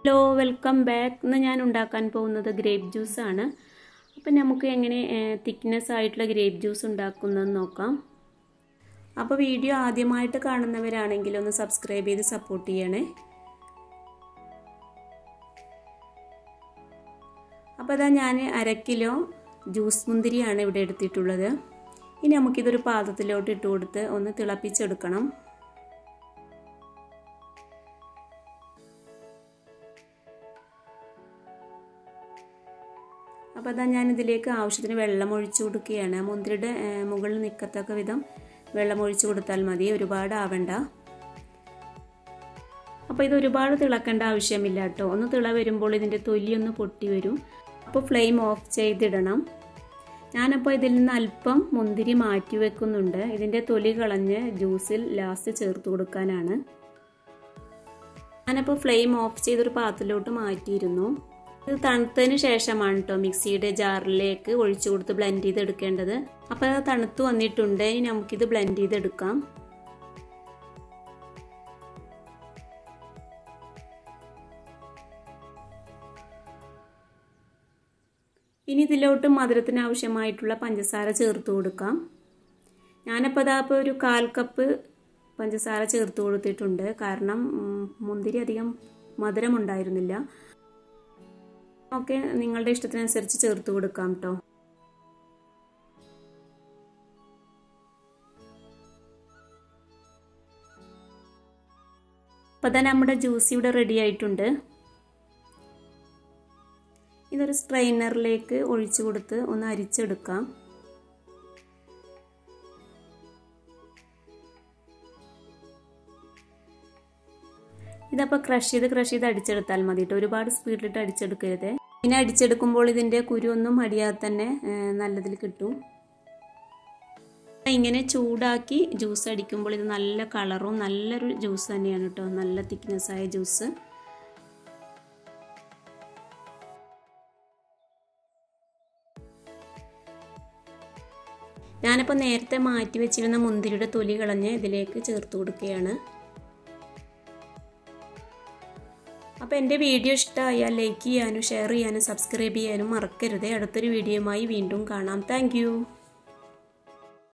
hello welcome back ഇന്ന് ഞാൻ ഉണ്ടാക്കാൻ പോകുന്നത് ഗ്രേപ്പ് ജ്യൂസ് ആണ് അപ്പം നമുക്ക് എങ്ങനെ തിക്നെസ് ആയിട്ടുള്ള ഗ്രേപ്പ് ജ്യൂസ് ഉണ്ടാക്കുന്നതെന്ന് നോക്കാം അപ്പോൾ വീഡിയോ ആദ്യമായിട്ട് കാണുന്നവരാണെങ്കിൽ ഒന്ന് സബ്സ്ക്രൈബ് ചെയ്ത് സപ്പോർട്ട് ചെയ്യണേ അപ്പോൾ അതാ ഞാൻ അര കിലോ ജ്യൂസ് മുന്തിരിയാണ് ഇവിടെ എടുത്തിട്ടുള്ളത് ഇനി നമുക്കിതൊരു പാത്രത്തിലോട്ട് ഇട്ട് കൊടുത്ത് ഒന്ന് തിളപ്പിച്ചെടുക്കണം അപ്പോൾ അതാ ഞാൻ ഇതിലേക്ക് ആവശ്യത്തിന് വെള്ളം ഒഴിച്ചു കൊടുക്കുകയാണ് മുന്തിരിയുടെ മുകളിൽ നിൽക്കത്തക്ക വിധം വെള്ളം ഒഴിച്ചു കൊടുത്താൽ മതി ഒരുപാട് ആവണ്ട അപ്പോൾ ഇത് ഒരുപാട് തിളക്കേണ്ട ആവശ്യമില്ല കേട്ടോ ഒന്ന് തിള വരുമ്പോൾ ഇതിൻ്റെ തൊലി ഒന്ന് പൊട്ടി വരും അപ്പോൾ ഫ്ലെയിം ഓഫ് ചെയ്തിടണം ഞാനപ്പോൾ ഇതിൽ നിന്ന് അല്പം മുന്തിരി മാറ്റി വെക്കുന്നുണ്ട് ഇതിൻ്റെ തൊലി കളഞ്ഞ് ജ്യൂസിൽ ലാസ്റ്റ് ചേർത്ത് കൊടുക്കാനാണ് ഞാനപ്പോൾ ഫ്ലെയിം ഓഫ് ചെയ്തൊരു പാത്രത്തിലോട്ട് മാറ്റിയിരുന്നു ഇത് തണുത്തതിന് ശേഷമാണ് കേട്ടോ മിക്സിയുടെ ജാറിലേക്ക് ഒഴിച്ചു കൊടുത്ത് ബ്ലെൻഡ് ചെയ്തെടുക്കേണ്ടത് അപ്പോൾ അത് തണുത്ത് വന്നിട്ടുണ്ട് ഇനി നമുക്കിത് ബ്ലെൻഡ് ചെയ്തെടുക്കാം ഇനി ഇതിലോട്ട് മധുരത്തിന് ആവശ്യമായിട്ടുള്ള പഞ്ചസാര ചേർത്ത് കൊടുക്കാം ഞാനപ്പോൾ അതാ ഇപ്പോൾ ഒരു കാൽ കപ്പ് പഞ്ചസാര ചേർത്ത് കൊടുത്തിട്ടുണ്ട് കാരണം മുന്തിരി അധികം മധുരം ഉണ്ടായിരുന്നില്ല ഒക്കെ നിങ്ങളുടെ ഇഷ്ടത്തിനനുസരിച്ച് ചേർത്ത് കൊടുക്കാം കേട്ടോ അപ്പോൾ തന്നെ നമ്മുടെ ജ്യൂസ് ഇവിടെ റെഡി ആയിട്ടുണ്ട് ഇതൊരു സ്ട്രെയിനറിലേക്ക് ഒഴിച്ചു കൊടുത്ത് ഒന്ന് അരിച്ചെടുക്കാം ഇതപ്പോൾ ക്രഷ് ചെയ്ത് ക്രഷ് ചെയ്ത് അടിച്ചെടുത്താൽ മതി കേട്ടോ ഒരുപാട് സ്പീഡിലിട്ട് അടിച്ചെടുക്കരുത് പിന്നെ അടിച്ചെടുക്കുമ്പോൾ ഇതിൻ്റെ കുരുവൊന്നും അടിയാതെ തന്നെ നല്ലതിൽ കിട്ടും ഇങ്ങനെ ചൂടാക്കി ജ്യൂസ് അടിക്കുമ്പോൾ ഇത് നല്ല കളറും നല്ലൊരു ജ്യൂസ് തന്നെയാണ് കേട്ടോ നല്ല തിക്നെസ് ആയ ജ്യൂസ് ഞാനിപ്പോൾ നേരത്തെ മാറ്റി വെച്ചിരുന്ന മുന്തിരിയുടെ തൊലി കളഞ്ഞ് ഇതിലേക്ക് ചേർത്ത് കൊടുക്കുകയാണ് അപ്പോൾ എൻ്റെ വീഡിയോ ഇഷ്ടമായാൽ ലൈക്ക് ചെയ്യാനും ഷെയർ ചെയ്യാനും സബ്സ്ക്രൈബ് ചെയ്യാനും മറക്കരുത് അടുത്തൊരു വീഡിയോയുമായി വീണ്ടും കാണാം താങ്ക്